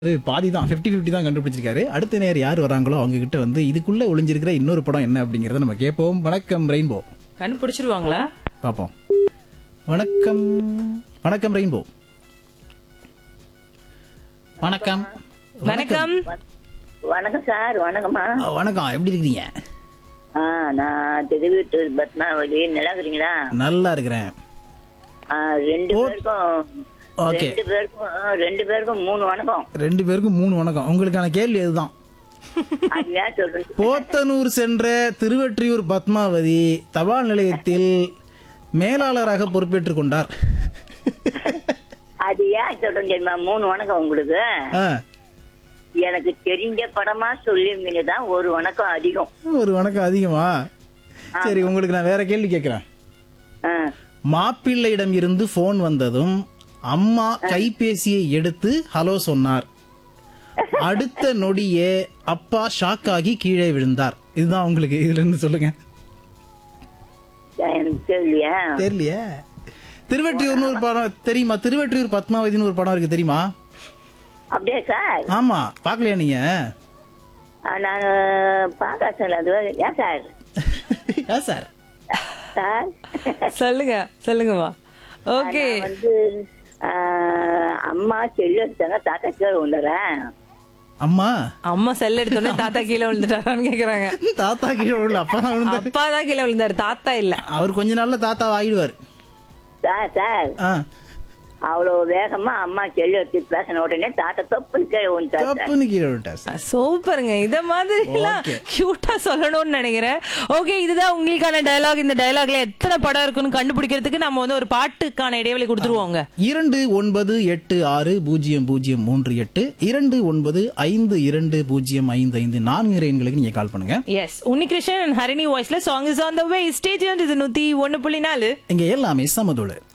அது பாதி தான் ஃபிஃப்டி ஃபிஃப்டி தான் கண்டுபிடிச்சிருக்காரு அடுத்த நேர் யார் வராங்களோ அவங்க கிட்ட வந்து இதுக்குள்ள ஒளிஞ்சிருக்கிற இன்னொரு படம் என்ன அப்படிங்கறத நம்ம கேட்போம் வணக்கம் ரெயின்போ கண்டுபிடிச்சிருவாங்களா பார்ப்போம் வணக்கம் வணக்கம் ரெயின்போ வணக்கம் வணக்கம் வணக்கம் சார் வணக்கம்மா அ, வணக்கம் எப்படி இருக்கீங்க ஆ நான் திருவீட்டூர் பத்மாவதி நல்லா இருக்கிறீங்களா நல்லா இருக்கிறேன் ஆ, ரெண்டு பேருக்கும் ஓகே ரெண்டு பேருக்கும் ஆ, ரெண்டு பேருக்கும் மூணு வணக்கம் ரெண்டு பேருக்கும் மூணு வணக்கம் உங்களுக்கான கேள்வி இதுதான் அது ஏன் சொல்றேன் போத்தனூர் சென்ற திருவெற்றியூர் பத்மாவதி தபால் நிலையத்தில் மேலாளராக பொறுப்பேற்றுக் கொண்டார் அது ஏன் சொல்றேன் தெரியுமா மூணு வணக்கம் உங்களுக்கு ஆ, எனக்கு தெரிஞ்ச படமா சொல்லியிருந்தீங்க தான் ஒரு வணக்கம் அதிகம் ஒரு வணக்கம் அதிகமா சரி உங்களுக்கு நான் வேற கேள்வி கேட்கிறேன் ஆ, மாப்பிள்ளையிடம் இருந்து போன் வந்ததும் அம்மா கைபேசியை எடுத்து ஹலோ சொன்னார் அடுத்த நொடியே அப்பா ஷாக் ஆகி கீழே விழுந்தார் இதுதான் உங்களுக்கு இதுல இருந்து சொல்லுங்க எனக்கு தெரியலையா தெரியலையே திருவெற்றியூர்னு ஒரு படம் தெரியுமா திருவெற்றியூர் பத்மாவதினு ஒரு படம் இருக்கு தெரியுமா அப்படியே சார் ஆமா பாக்கலையா நீங்க ஆ, நான் பார்க்க சார் அது ஏன் சார் ஏன் சார் சார் சொல்லுங்க சொல்லுங்கம்மா ஓகே நான் வந்து ஆ, அம்மா செல்லு எடுத்தாங்க தாத்தா கீழே வந்துடுறேன் அம்மா அம்மா செல் எடுத்தோடனே தாத்தா கீழே விழுந்துட்டாரான்னு கேக்குறாங்க தாத்தா கீழே விழல அப்பா தான் விழுந்தாரு அப்பா தான் கீழே விழுந்தாரு தாத்தா இல்ல அவர் கொஞ்ச நாள்ல தாத்தா ஆயிடுவார் சார் சார் ஆ அவ்வளவு வேகமா அம்மா செல்லு எடுத்து பேசின உடனே தாத்தா தப்பு கீழே வந்துட்டார் சார். தப்புன்னு கீழே விட்டார் சார் சூப்பருங்க இத மாதிரி எல்லாம் Okay. கியூட்டா சொல்லணும்னு நினைக்கிறேன் ஓகே இதுதான் உங்களுக்கான டயலாக் இந்த டயலாக்ல எத்தனை படம் இருக்குன்னு கண்டுபிடிக்கிறதுக்கு நம்ம வந்து ஒரு பாட்டுக்கான இடைவெளி கொடுத்துருவோங்க இரண்டு ஒன்பது எட்டு ஆறு பூஜ்ஜியம் பூஜ்ஜியம் மூன்று எட்டு இரண்டு ஒன்பது ஐந்து இரண்டு பூஜ்ஜியம் ஐந்து ஐந்து நான்கு எண்களுக்கு நீங்க கால் பண்ணுங்க எஸ் உன்னிகிருஷ்ணன் and ஹரிணி வாய்ஸ்ல song is on the way stage இது நூத்தி ஒன்னு புள்ளி நாலு இங்க எல்லாமே சமதோடு